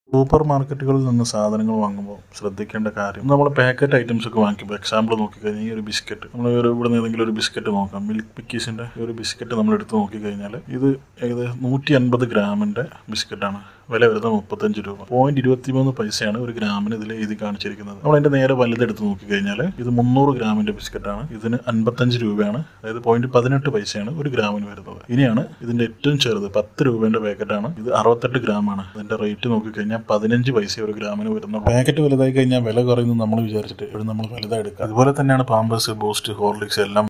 super മാർക്കറ്റുകളിൽ നിന്ന് സാധനങ്ങൾ വാങ്ങുമ്പോൾ ശ്രദ്ധിക്കേണ്ട കാര്യം നമ്മൾ പാക്കറ്റ് ഐറ്റംസ് ഒക്കെ വാങ്ങിക്കുമ്പോൾ എക്സാമ്പിൾ നോക്കിക്കഴിഞ്ഞാൽ ഈ ഒരു ബിസ്ക്കറ്റ് നമ്മൾ ഒരു ഇവിടെ നിന്ന് ഏതെങ്കിലും ഒരു ബിസ്ക്കറ്റ് നോക്കാം മിൽക്ക് പിക്കീസിൻ്റെ ഒരു ബിസ്ക്കറ്റ് നമ്മൾ എടുത്ത് നോക്കിക്കഴിഞ്ഞാൽ ഇത് ഏകദേശം നൂറ്റി അൻപത് ഗ്രാമിൻ്റെ ബിസ്ക്കറ്റാണ് വില വരുന്നത് മുപ്പത്തഞ്ച് രൂപ പോയിന്റ് ഇരുപത്തി മൂന്ന് പൈസയാണ് ഒരു ഗ്രാമിന് ഇതിൽ എഴുതി കാണിച്ചിരിക്കുന്നത് നമ്മൾ അതിന്റെ നേരെ വലുതെടുത്ത് നോക്കിക്കഴിഞ്ഞാൽ ഇത് മുന്നൂറ് ഗ്രാമിന്റെ ബിസ്ക്കറ്റാണ് ഇതിന് അൻപത്തഞ്ച് രൂപയാണ് അതായത് പോയിന്റ് പതിനെട്ട് പൈസയാണ് ഒരു ഗ്രാമിന് വരുന്നത് ഇനിയാണ് ഇതിന്റെ ഏറ്റവും ചെറുത് പത്ത് രൂപേന്റെ പാക്കറ്റാണ് ഇത് അറുപത്തെട്ട് ഗ്രാമാണ് ഇതിന്റെ റേറ്റ് നോക്കിക്കഴിഞ്ഞാൽ പതിനഞ്ച് പൈസ ഒരു ഗ്രാമിന് വരുന്നത് പാക്കറ്റ് വലുതായി കഴിഞ്ഞാൽ വില കുറയുന്നു നമ്മൾ വിചാരിച്ചിട്ട് ഇവിടെ നമ്മൾ വലുതായി എടുക്കുക അതുപോലെ തന്നെയാണ് പാമ്പേഴ്സ് ബൂസ്റ്റ് ഹോർലിക്സ് എല്ലാം